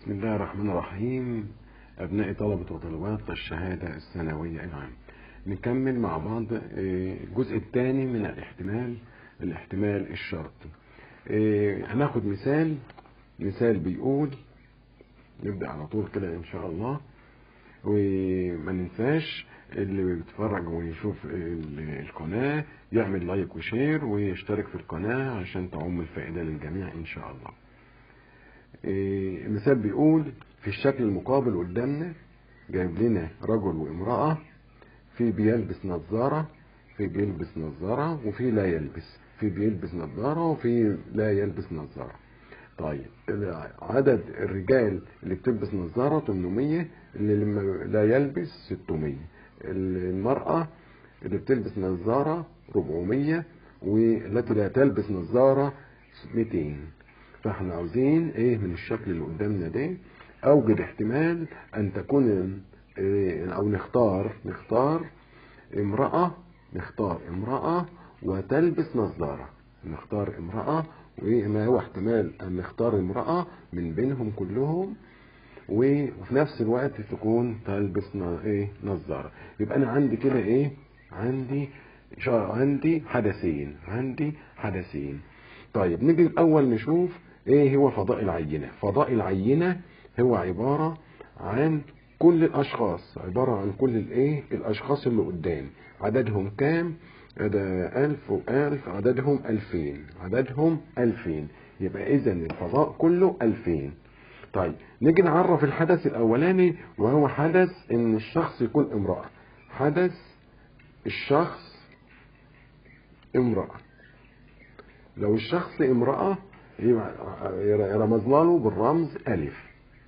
بسم الله الرحمن الرحيم أبناء طلبة وطالبات الشهادة الثانوية العام نكمل مع بعض آه، الجزء الثاني من الاحتمال الاحتمال الشرطي آه، هناخد مثال مثال بيقول نبدأ على طول كده إن شاء الله وما ننساش اللي بيتفرج ويشوف ال- القناة يعمل لايك وشير ويشترك في القناة عشان تعم الفائدة للجميع إن شاء الله إيه، المثال بيقول في الشكل المقابل قدامنا جايب لنا رجل وامرأة في بيلبس نظارة في بيلبس نظارة وفي لا يلبس في بيلبس نظارة وفي لا يلبس نظارة طيب عدد الرجال اللي بتلبس نظارة 800 اللي لما لا يلبس 600 المرأة اللي بتلبس نظارة 400 والتي لا تلبس نظارة 200 فاحنا عاوزين ايه من الشكل اللي قدامنا ده اوجد احتمال ان تكون إيه او نختار نختار امرأة نختار امرأة وتلبس نظارة نختار امرأة وما هو احتمال ان نختار امرأة من بينهم كلهم و- وفي نفس الوقت تكون تلبس ن- ايه نظارة يبقى انا عندي كده ايه عندي شا- عندي حدثين عندي حدثين طيب نيجي الاول نشوف ايه هو فضاء العينة فضاء العينة هو عبارة عن كل الاشخاص عبارة عن كل الايه الاشخاص اللي قدام عددهم كام ده ألف وألف عددهم ألفين عددهم ألفين يبقى إذا الفضاء كله ألفين طيب نيجي نعرف الحدث الأولاني وهو حدث إن الشخص يكون امرأة حدث الشخص امرأة لو الشخص امرأة يبقى رمز له بالرمز ألف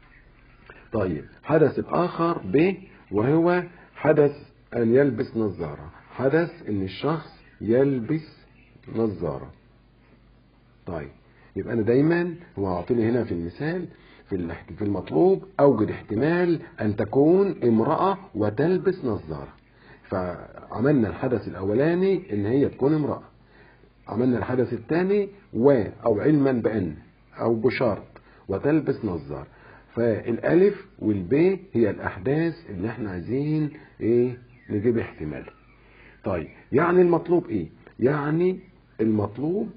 طيب حدث الآخر ب وهو حدث أن يلبس نظارة حدث إن الشخص يلبس نظارة طيب يبقى أنا دايما هو أعطيني هنا في المثال في الاحت- في المطلوب أوجد احتمال أن تكون امرأة وتلبس نظارة فعملنا الحدث الأولاني إن هي تكون امرأة عملنا الحدث الثاني و أو علما بأن أو بشرط وتلبس نظارة فالألف والب هي الأحداث اللي احنا عايزين ايه نجيب احتمال طيب يعني المطلوب ايه يعني المطلوب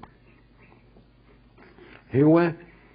هو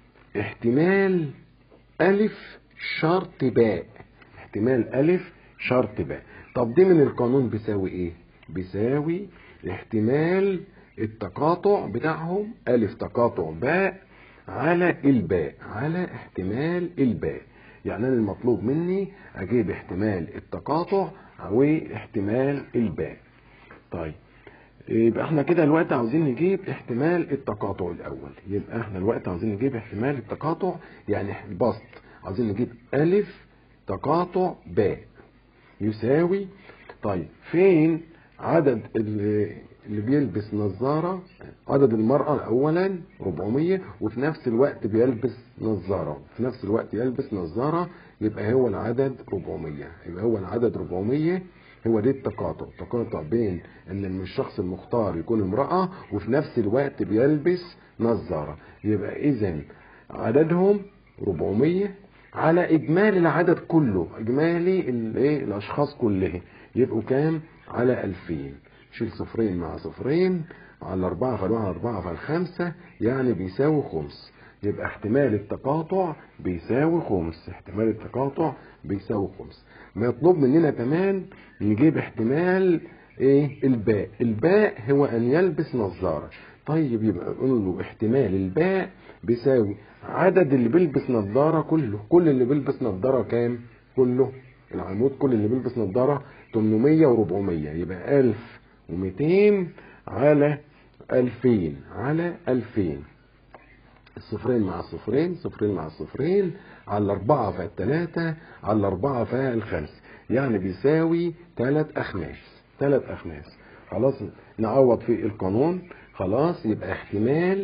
احتمال ألف شرط باء احتمال ألف شرط باء طب دي من القانون بيساوي ايه بيساوي احتمال التقاطع بتاعهم ألف تقاطع باء على الباء على احتمال الباء يعني أنا المطلوب مني أجيب احتمال التقاطع واحتمال الباء طيب يبقى احنا كده الوقت عاوزين نجيب احتمال التقاطع الاول يبقى احنا الوقت عاوزين نجيب احتمال التقاطع يعني البسط عاوزين نجيب الف تقاطع باء يساوي طيب فين عدد اللي, اللي بيلبس نظارة عدد المرأة اولا 400 وفي نفس الوقت بيلبس نظارة في نفس الوقت يلبس نظارة يبقى هو العدد 400 يبقى هو العدد 400 هو دي التقاطع تقاطع بين ان الشخص المختار يكون امرأة وفي نفس الوقت بيلبس نظارة يبقى اذا عددهم 400 على اجمالي العدد كله اجمالي الايه الاشخاص كلهم يبقوا كام على 2000 شيل صفرين مع صفرين على أربعة فالواحد على أربعة فالخمسة يعني بيساوي خمس يبقى احتمال التقاطع بيساوي خمس احتمال التقاطع بيساوي خمس مطلوب مننا كمان نجيب احتمال ايه الباء الباء هو ان يلبس نظارة طيب يبقى نقول له احتمال الباء بيساوي عدد اللي بيلبس نظارة كله كل اللي بيلبس نظارة كام كله العمود كل اللي بيلبس نظارة 800 و400 يبقى 1200 على 2000 على 2000 الصفرين مع الصفرين صفرين مع الصفرين على الأربعة فالتلاتة على الأربعة فالخمس يعني بيساوي تلات أخماس تلات أخماس خلاص نعوض في القانون خلاص يبقى احتمال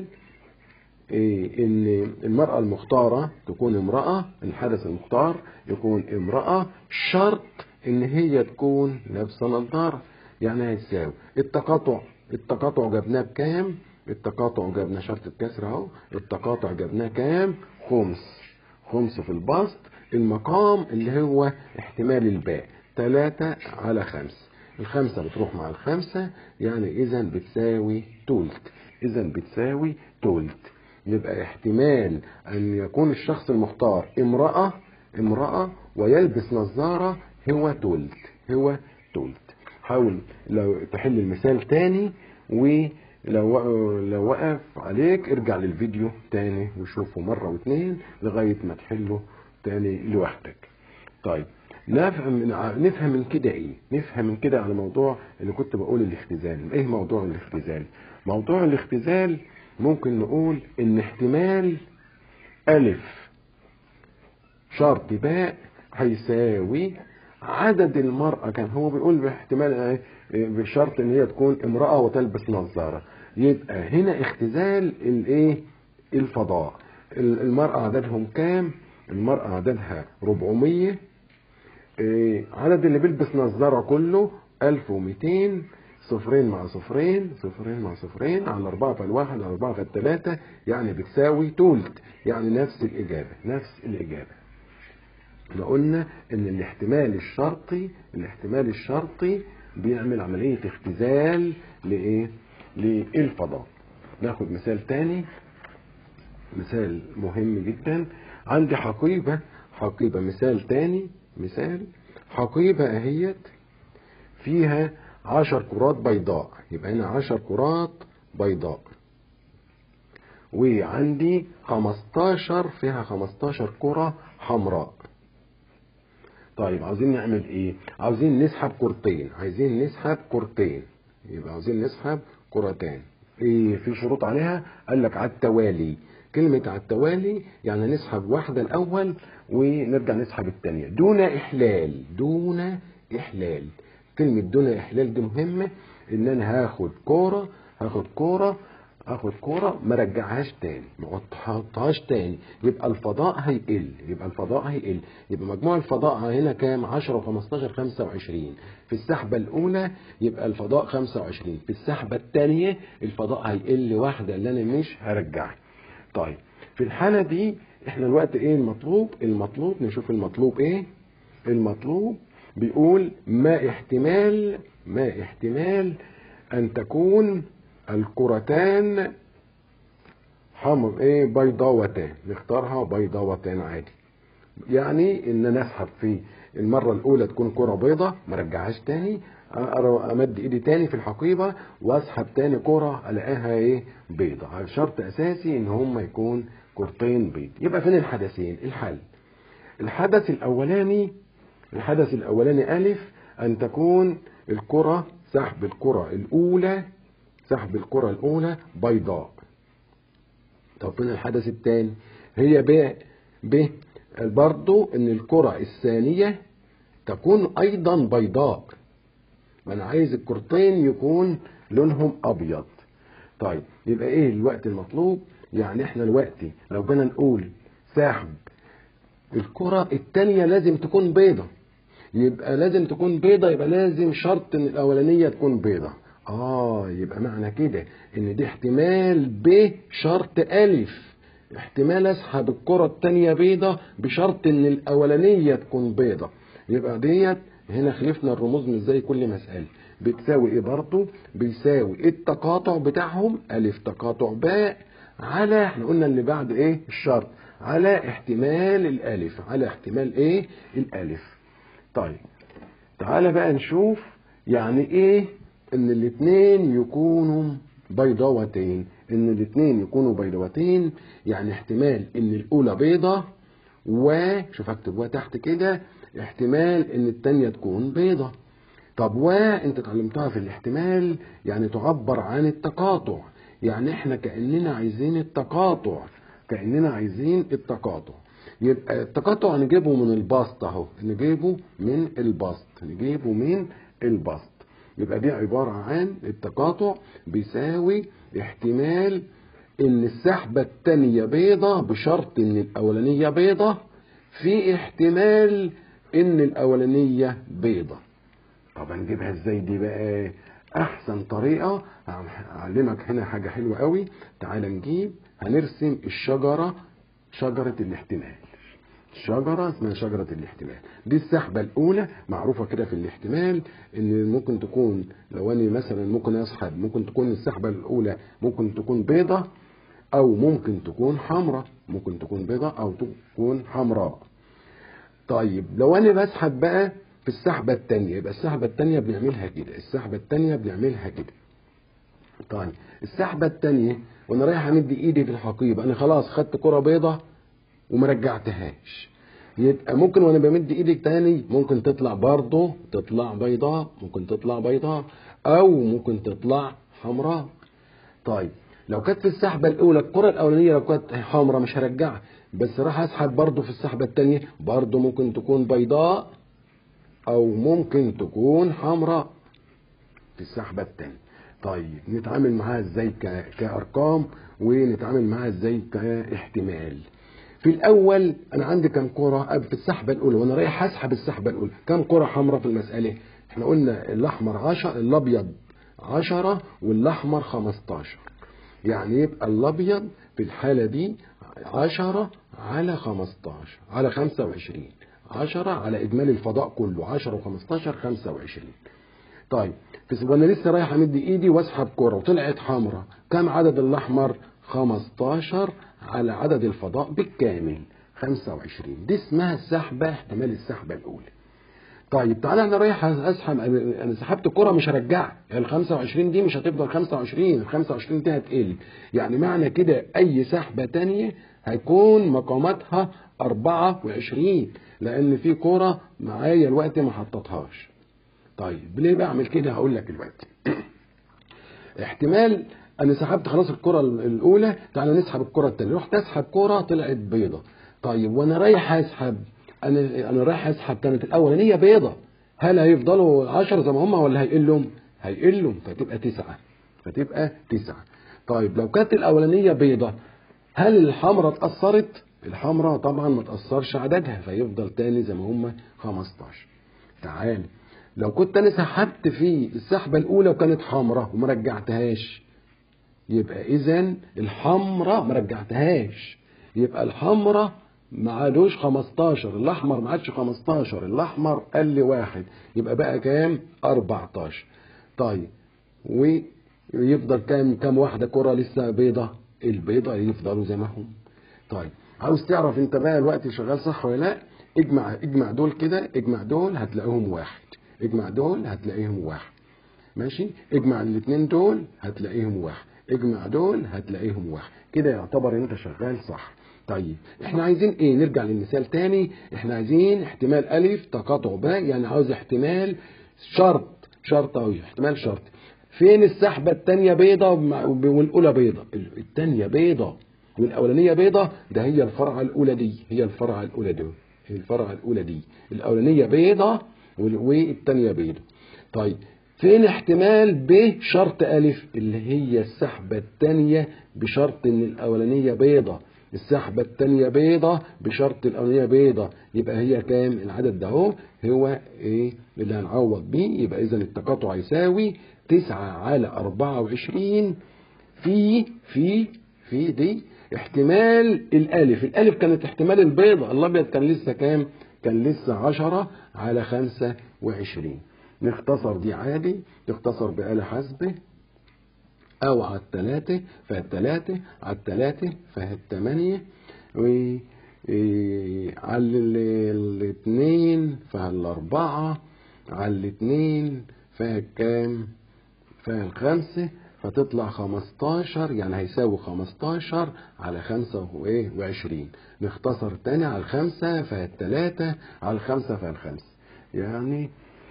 إيه ان المرأة المختارة تكون امرأة الحدث المختار يكون امرأة شرط ان هي تكون لابسة نظارة يعني هيساوي التقاطع التقاطع جبناه بكام التقاطع جبنا شرط الكسر اهو التقاطع جبناه كام خمس خمس في البسط المقام اللي هو احتمال الباء تلاتة على خمسة الخمسة بتروح مع الخمسة يعني إذا بتساوي تلت إذا بتساوي تلت يبقى احتمال أن يكون الشخص المختار امرأة امرأة ويلبس نظارة هو تلت هو تلت حاول لو تحل المثال تاني ولو لو وقف عليك ارجع للفيديو تاني وشوفه مرة واتنين لغاية ما تحله تاني لوحدك طيب نفهم من نفهم من كده ايه نفهم من كده على موضوع اللي كنت بقول الاختزال ايه موضوع الاختزال موضوع الاختزال ممكن نقول ان احتمال الف شرط باء هيساوي عدد المرأة كان هو بيقول باحتمال ايه بشرط ان هي تكون امرأة وتلبس نظارة يبقى هنا اختزال الايه الفضاء المرأة عددهم كام المرأة عددها 400 إيه عدد اللي بيلبس نظارة كله 1200 صفرين مع صفرين صفرين مع صفرين على أربعة فالواحد على أربعة فالتلاتة يعني بتساوي تولت يعني نفس الإجابة نفس الإجابة احنا قلنا إن الاحتمال الشرطي الاحتمال الشرطي بيعمل عملية اختزال لإيه؟ للفضاء ناخد مثال تاني مثال مهم جدا عندي حقيبة حقيبة مثال تاني مثال حقيبة اهيت فيها عشر كرات بيضاء يبقى هنا عشر كرات بيضاء وعندي خمستاشر فيها خمستاشر كرة حمراء طيب عاوزين نعمل ايه عاوزين نسحب كرتين عايزين نسحب كرتين يبقى عاوزين نسحب كرتين ايه في شروط عليها قال لك على التوالي كلمة على التوالي يعني نسحب واحدة الأول ونرجع نسحب الثانية دون إحلال دون إحلال كلمة دون إحلال دي مهمة إن أنا هاخد كورة هاخد كورة هاخد كورة ما رجعهاش تاني ما احطهاش تاني يبقى الفضاء هيقل يبقى الفضاء هيقل يبقى مجموع الفضاء هنا كام 10 و15 25 في السحبة الأولى يبقى الفضاء 25 في السحبة الثانية الفضاء هيقل واحدة اللي أنا مش هرجعها طيب في الحالة دي احنا الوقت ايه المطلوب المطلوب نشوف المطلوب ايه المطلوب بيقول ما احتمال ما احتمال ان تكون الكرتان حمر ايه بيضاوتان نختارها بيضاوتان عادي يعني ان انا اسحب في المرة الاولى تكون كرة بيضة ما رجعهاش تاني امد ايدي تاني في الحقيبة واسحب تاني كرة الاقيها ايه بيضة شرط اساسي ان هما يكون كرتين بيض يبقى فين الحدثين الحل الحدث الاولاني الحدث الاولاني الف ان تكون الكرة سحب الكرة الاولى سحب الكرة الاولى بيضاء طب فين الحدث الثاني هي ب ب برضو ان الكرة الثانية تكون ايضا بيضاء ما انا عايز الكرتين يكون لونهم ابيض طيب يبقى ايه الوقت المطلوب يعني احنا دلوقتي لو جينا نقول سحب الكرة التانية لازم تكون بيضة يبقى لازم تكون بيضة يبقى لازم شرط ان الاولانية تكون بيضة اه يبقى معنى كده ان دي احتمال ب شرط الف احتمال اسحب الكرة التانية بيضة بشرط ان الاولانية تكون بيضة يبقى ديت هنا خلفنا الرموز مش زي كل مسألة بتساوي ايه برضه بيساوي التقاطع بتاعهم الف تقاطع باء على احنا قلنا اللي بعد ايه الشرط على احتمال الالف على احتمال ايه الالف طيب تعالى بقى نشوف يعني ايه ان الاتنين يكونوا بيضاوتين ان الاتنين يكونوا بيضاوتين يعني احتمال ان الاولى بيضة وشوف اكتبوها تحت كده احتمال ان التانية تكون بيضة طب و انت اتعلمتها في الاحتمال يعني تعبر عن التقاطع يعني احنا كأننا عايزين التقاطع كأننا عايزين التقاطع يبقى التقاطع نجيبه من البسط اهو نجيبه من البسط نجيبه من البسط يبقى دي عبارة عن التقاطع بيساوي احتمال ان السحبة التانية بيضة بشرط ان الاولانية بيضة في احتمال ان الاولانية بيضة طب هنجيبها ازاي دي بقى احسن طريقة اعلمك هنا حاجة حلوة قوي تعال نجيب هنرسم الشجرة شجرة الاحتمال شجرة اسمها شجرة الاحتمال دي السحبة الأولى معروفة كده في الاحتمال إن ممكن تكون لو أنا مثلا ممكن أسحب ممكن تكون السحبة الأولى ممكن تكون بيضة أو ممكن تكون حمراء ممكن تكون بيضة أو تكون حمراء طيب لو أنا بسحب بقى في السحبة التانية يبقى السحبة التانية بنعملها كده السحبة التانية بنعملها كده طيب السحبة التانية وانا رايح امد ايدي في الحقيبة انا خلاص خدت كرة بيضة وما رجعتهاش يبقى ممكن وانا بمد ايدي تاني ممكن تطلع برضه تطلع بيضاء ممكن تطلع بيضاء او ممكن تطلع حمراء طيب لو كانت في السحبة الأولى الكرة الأولانية لو كانت حمراء مش هرجعها بس راح أسحب برضه في السحبة التانية برضه ممكن تكون بيضاء أو ممكن تكون حمراء في السحبة التانية طيب نتعامل معاها ازاي ك- كأرقام ونتعامل معاها ازاي كاحتمال في الأول أنا عندي كم كرة في السحبة الأولى وأنا رايح أسحب السحبة الأولى كم كرة حمراء في المسألة احنا قلنا الأحمر 10 الأبيض 10 والأحمر 15 يعني يبقى الأبيض في الحالة دي 10 على 15 على 25 10 على إجمالي الفضاء كله 10 و15 25 طيب بس وانا لسه رايح امد ايدي واسحب كرة وطلعت حمراء كم عدد الاحمر 15 على عدد الفضاء بالكامل 25 دي اسمها السحبة احتمال السحبة الاولى طيب تعالى انا رايح اسحب انا أنا سحبت كرة مش هرجعها ال 25 دي مش هتفضل 25 ال 25 دي هتقل يعني معنى كده اي سحبة تانية هيكون مقاماتها 24 لان في كرة معايا الوقت ما حطيتهاش طيب ليه بعمل كده هقول لك دلوقتي احتمال انا سحبت خلاص الكره الاولى تعالى نسحب الكره الثانيه رحت اسحب كره طلعت بيضه طيب وانا رايح اسحب انا انا رايح اسحب كانت الاولانيه بيضه هل هيفضلوا 10 زي ما هم ولا هيقلوا هيقلوا فتبقى تسعة فتبقى تسعة طيب لو كانت الاولانيه بيضه هل الحمراء اتاثرت الحمراء طبعا ما تاثرش عددها فيفضل تاني زي ما هم 15 تعالى لو كنت انا سحبت في السحبه الاولى وكانت حمراء وما رجعتهاش يبقى اذا الحمراء ما رجعتهاش يبقى الحمراء ما عادوش 15 الاحمر ما عادش 15 الاحمر قال لي واحد يبقى بقى كام 14 طيب ويفضل كام كام واحده كره لسه بيضه البيضه يفضلوا زي ما هم طيب عاوز تعرف انت بقى الوقت شغال صح ولا لا اجمع اجمع دول كده اجمع دول هتلاقيهم واحد اجمع دول هتلاقيهم واحد ماشي اجمع الاثنين دول هتلاقيهم واحد اجمع دول هتلاقيهم واحد كده يعتبر انت شغال صح طيب احنا عايزين ايه نرجع للمثال تاني احنا عايزين احتمال الف تقاطع باء يعني عاوز احتمال شرط شرط اهو احتمال شرط فين السحبه الثانيه بيضه والاولى بيضه الثانيه بيضه والاولانيه بيضه ده هي الفرعه الاولى دي هي الفرعه الاولى دي هي الفرعه الاولى دي الاولانيه بيضه والثانيه بيضه طيب فين احتمال ب شرط ألف اللي هي السحبة الثانية بشرط إن الأولانية بيضة السحبة الثانية بيضة بشرط الأولانية بيضة يبقى هي كام العدد ده هو هو إيه اللي هنعوض بيه يبقى إذا التقاطع يساوي تسعة على أربعة وعشرين في في في دي احتمال الألف الألف كانت احتمال البيضة الأبيض كان لسه كام كان لسه عشرة على خمسة وعشرين نختصر دي عادي تختصر بآلة حاسبة أو على التلاتة فالتلاتة على التلاتة فالتمانية و على الاثنين فالأربعة على الاثنين فالكام فالخمسة فتطلع خمستاشر يعني هيساوي خمستاشر على خمسة وعشرين نختصر تاني على الخمسة فالتلاتة على الخمسة فالخمسة يعني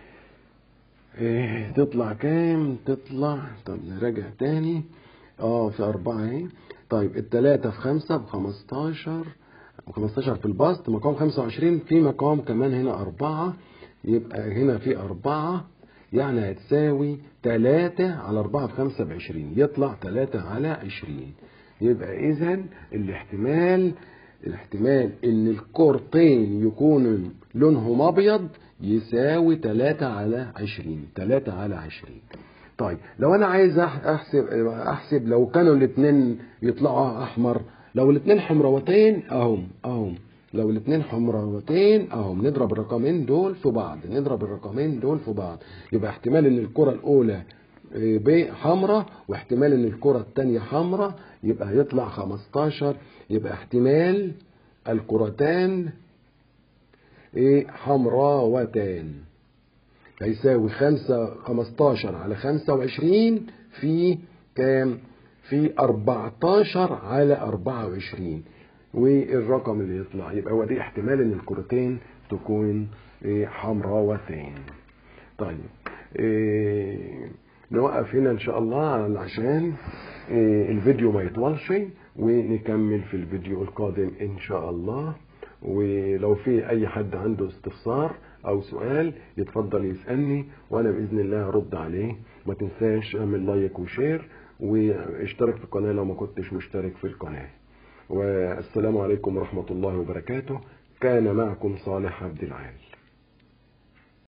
إيه تطلع كام تطلع طب نراجع تاني اه في أربعة اهي طيب التلاتة في خمسة بخمستاشر وخمستاشر في البسط مقام خمسة وعشرين في مقام كمان هنا أربعة يبقى هنا في أربعة يعني هتساوي تلاتة على أربعة في خمسة بعشرين يطلع تلاتة على عشرين يبقى إذا الاحتمال الاحتمال إن الكورتين يكونوا لونهم أبيض يساوي تلاتة على عشرين تلاتة على عشرين طيب لو أنا عايز أحسب أحسب لو كانوا الاتنين يطلعوا أحمر لو الاتنين حمروتين أهم أهم لو الاتنين حمراوتين اهو بنضرب الرقمين دول في بعض نضرب الرقمين دول في بعض يبقى احتمال ان الكرة الاولى آه، ب حمراء واحتمال ان الكرة التانية حمراء يبقى هيطلع 15 يبقى احتمال الكرتان ايه حمراوتان هيساوي خمسة خمستاشر على خمسة وعشرين في كام؟ في أربعتاشر على أربعة وعشرين والرقم اللي يطلع يبقى هو دي احتمال إن الكرتين تكون إيه حمراوتين. طيب إيه نوقف هنا إن شاء الله عشان إيه الفيديو ما يطولش ونكمل في الفيديو القادم إن شاء الله. ولو في اي حد عنده استفسار او سؤال يتفضل يسالني وانا باذن الله ارد عليه ما تنساش اعمل لايك وشير واشترك في القناه لو ما كنتش مشترك في القناه والسلام عليكم ورحمه الله وبركاته كان معكم صالح عبد العال